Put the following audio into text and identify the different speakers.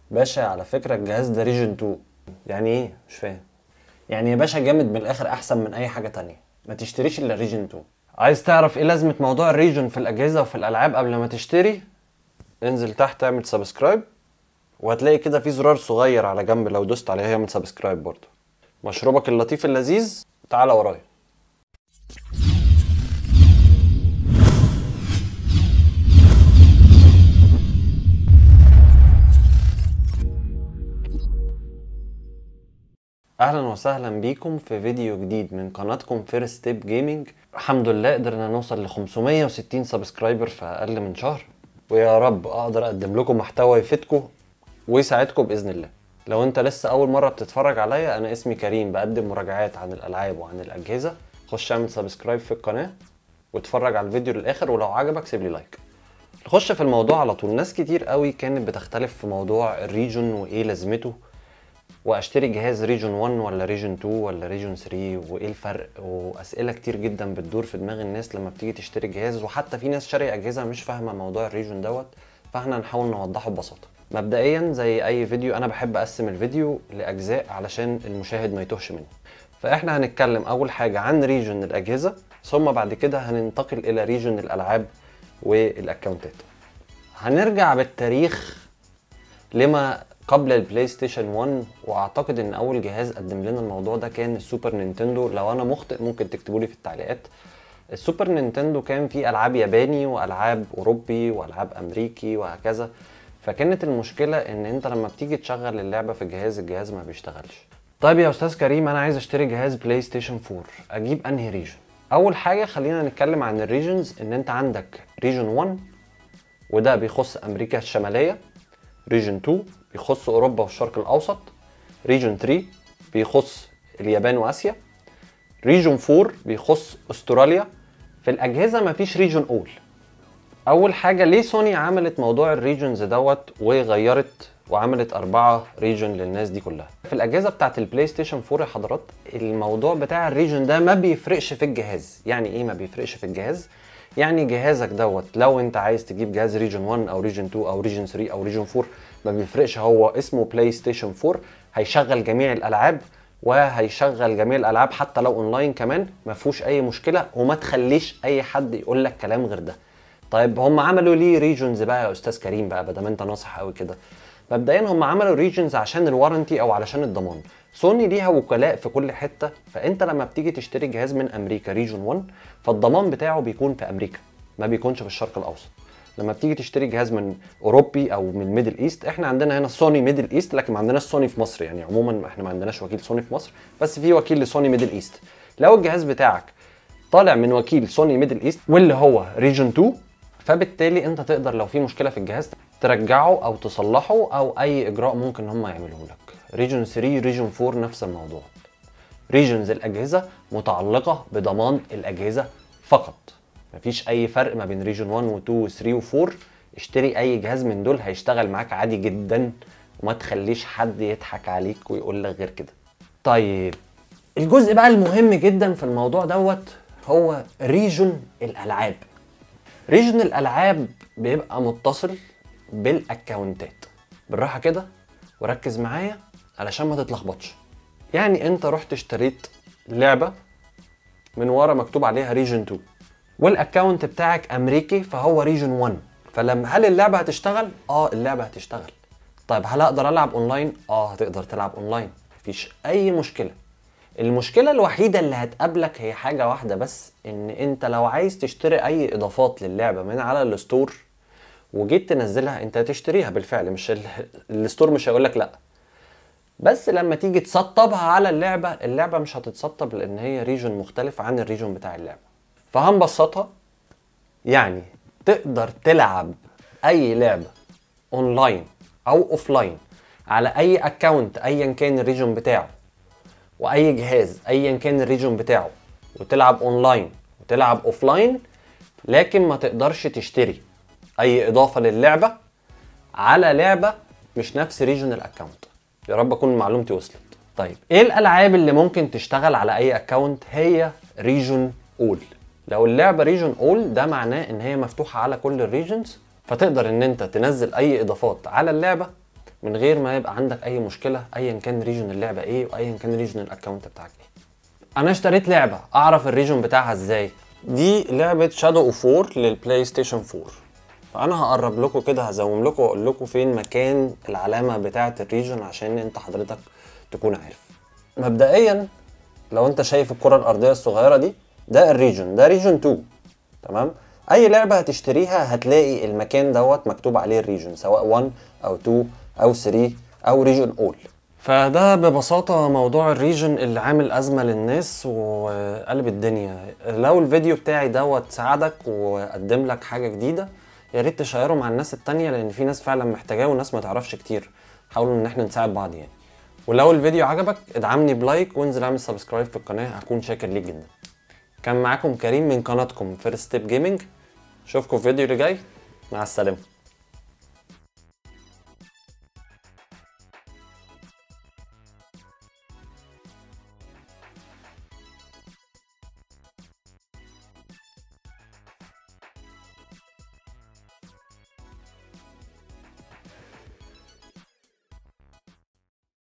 Speaker 1: باشا على فكرة الجهاز ده ريجن 2 يعني ايه مش فاهم يعني يا باشا جامد من الاخر احسن من اي حاجة تانية ما تشتريش الا ريجن 2 عايز تعرف ايه لازمة موضوع الريجن في الاجهزة وفي الالعاب قبل ما تشتري انزل تحت اعمل سبسكرايب وهتلاقي كده في زرار صغير على جنب لو دوست عليه هيعمل سبسكرايب برضه مشروبك اللطيف اللذيذ تعالى ورايا اهلا وسهلا بيكم في فيديو جديد من قناتكم فيرست ستيب جيمنج الحمد لله قدرنا نوصل ل 560 سبسكرايبر في اقل من شهر ويا رب اقدر اقدم لكم محتوى يفيدكم ويساعدكم باذن الله لو انت لسه اول مره بتتفرج عليا انا اسمي كريم بقدم مراجعات عن الالعاب وعن الاجهزه خش اعمل سبسكرايب في القناه واتفرج على الفيديو للاخر ولو عجبك سيب لي لايك نخش في الموضوع على طول ناس كتير قوي كانت بتختلف في موضوع الريجون وايه لازمته واشتري جهاز ريجون 1 ولا ريجون 2 ولا ريجون 3 وايه الفرق واسئله كتير جدا بتدور في دماغ الناس لما بتيجي تشتري جهاز وحتى في ناس شاريه اجهزه مش فاهمه موضوع الريجون دوت فاحنا هنحاول نوضحه ببساطه مبدئيا زي اي فيديو انا بحب اقسم الفيديو لاجزاء علشان المشاهد ما يتوهش منه فاحنا هنتكلم اول حاجه عن ريجون الاجهزه ثم بعد كده هننتقل الى ريجون الالعاب والاكونتات هنرجع بالتاريخ لما قبل البلاي ستيشن 1 واعتقد ان اول جهاز قدم لنا الموضوع ده كان السوبر نينتندو لو انا مخطئ ممكن تكتبوا لي في التعليقات السوبر نينتندو كان فيه العاب ياباني والعاب اوروبي والعاب امريكي وهكذا فكانت المشكله ان انت لما بتيجي تشغل اللعبه في الجهاز الجهاز ما بيشتغلش طيب يا استاذ كريم انا عايز اشتري جهاز بلاي ستيشن 4 اجيب انهي ريجن اول حاجه خلينا نتكلم عن الريجنز ان انت عندك ريجن 1 وده بيخص امريكا الشماليه ريجن 2 بيخص اوروبا والشرق الاوسط ريجن 3 بيخص اليابان واسيا ريجن 4 بيخص استراليا في الاجهزه مفيش ريجن اول اول حاجه ليه سوني عملت موضوع الريجنز دوت وغيرت وعملت أربعة ريجن للناس دي كلها في الأجهزة بتاعت البلاي ستيشن 4 يا حضرات الموضوع بتاع الريجن ده ما بيفرقش في الجهاز يعني إيه ما بيفرقش في الجهاز يعني جهازك دوت لو انت عايز تجيب جهاز ريجن 1 او ريجن 2 او ريجن 3 او ريجن 4 ما بيفرقش هو اسمه بلاي ستيشن 4 هيشغل جميع الالعاب وهيشغل جميع الالعاب حتى لو اونلاين كمان ما فيهوش اي مشكله وما تخليش اي حد يقول لك كلام غير ده طيب هم عملوا ليه ريجنز بقى يا استاذ كريم بقى بدل انت ناصح قوي كده مبدئيا هم عملوا ريجنز عشان الوارنتي او علشان الضمان سوني ليها وكلاء في كل حته فانت لما بتيجي تشتري جهاز من امريكا ريجن 1 فالضمان بتاعه بيكون في امريكا ما بيكونش في الشرق الاوسط لما بتيجي تشتري جهاز من اوروبي او من ميدل ايست احنا عندنا هنا سوني ميدل ايست لكن ما عندناش سوني في مصر يعني عموما احنا ما عندناش وكيل سوني في مصر بس في وكيل لسوني ميدل ايست لو الجهاز بتاعك طالع من وكيل سوني ميدل ايست واللي هو ريجن 2 فبالتالي انت تقدر لو في مشكله في الجهاز ترجعه او تصلحه او اي اجراء ممكن هم يعملوه لك ريجن 3 ريجن 4 نفس الموضوع ريجنز الاجهزه متعلقه بضمان الاجهزه فقط مفيش اي فرق ما بين ريجن 1 و2 و3 و4 اشتري اي جهاز من دول هيشتغل معاك عادي جدا وما تخليش حد يضحك عليك ويقول لك غير كده طيب الجزء بقى المهم جدا في الموضوع دوت هو ريجن الالعاب ريجن الالعاب بيبقى متصل بالاكونتات بالراحه كده وركز معايا علشان ما تتلخبطش يعني انت رحت اشتريت لعبه من ورا مكتوب عليها ريجن 2 والاكونت بتاعك امريكي فهو ريجن 1 فلما هل اللعبه هتشتغل اه اللعبه هتشتغل طيب هل اقدر العب اونلاين اه هتقدر تلعب اونلاين مفيش اي مشكله المشكله الوحيده اللي هتقابلك هي حاجه واحده بس ان انت لو عايز تشتري اي اضافات للعبه من على الستور وجيت تنزلها انت هتشتريها بالفعل مش ال... الستور مش هيقول لك لا بس لما تيجي تسطبها على اللعبه اللعبه مش هتتسطب لان هي ريجن مختلف عن الريجن بتاع اللعبه فهنبسطها يعني تقدر تلعب اي لعبه اونلاين او اوفلاين على اي اكونت ايا كان الريجن بتاعه واي جهاز ايا كان الريجن بتاعه وتلعب اونلاين وتلعب اوفلاين لكن ما تقدرش تشتري اي اضافه للعبه على لعبه مش نفس ريجن الاكونت يا رب اكون معلومتي وصلت طيب ايه الالعاب اللي ممكن تشتغل على اي اكونت هي ريجن اول لو اللعبه ريجن اول ده معناه ان هي مفتوحه على كل الريجنز فتقدر ان انت تنزل اي اضافات على اللعبه من غير ما يبقى عندك اي مشكله ايا كان ريجن اللعبه ايه وايا كان ريجن الاكونت بتاعك ايه انا اشتريت لعبه اعرف الريجن بتاعها ازاي دي لعبه شادو اوف 4 للبلاي ستيشن 4 فانا هقرب لكم كده هزوم لكم واقول لكم فين مكان العلامه بتاعه الريجن عشان انت حضرتك تكون عارف مبدئيا لو انت شايف الكره الارضيه الصغيره دي ده الريجن ده ريجن 2 تمام اي لعبه هتشتريها هتلاقي المكان دوت مكتوب عليه الريجن سواء 1 او 2 او 3 او ريجن اول فده ببساطة موضوع الريجن اللي عامل أزمة للناس وقلب الدنيا لو الفيديو بتاعي دوت ساعدك وقدم لك حاجة جديدة يا ريت تشيره مع الناس التانية لأن في ناس فعلا محتاجاه وناس ما تعرفش كتير حاولوا إن احنا نساعد بعض يعني ولو الفيديو عجبك ادعمني بلايك وانزل اعمل سبسكرايب في القناة هكون شاكر ليك جدا كان معاكم كريم من قناتكم فيرست ستيب جيمنج اشوفكم في الفيديو اللي جاي مع السلامه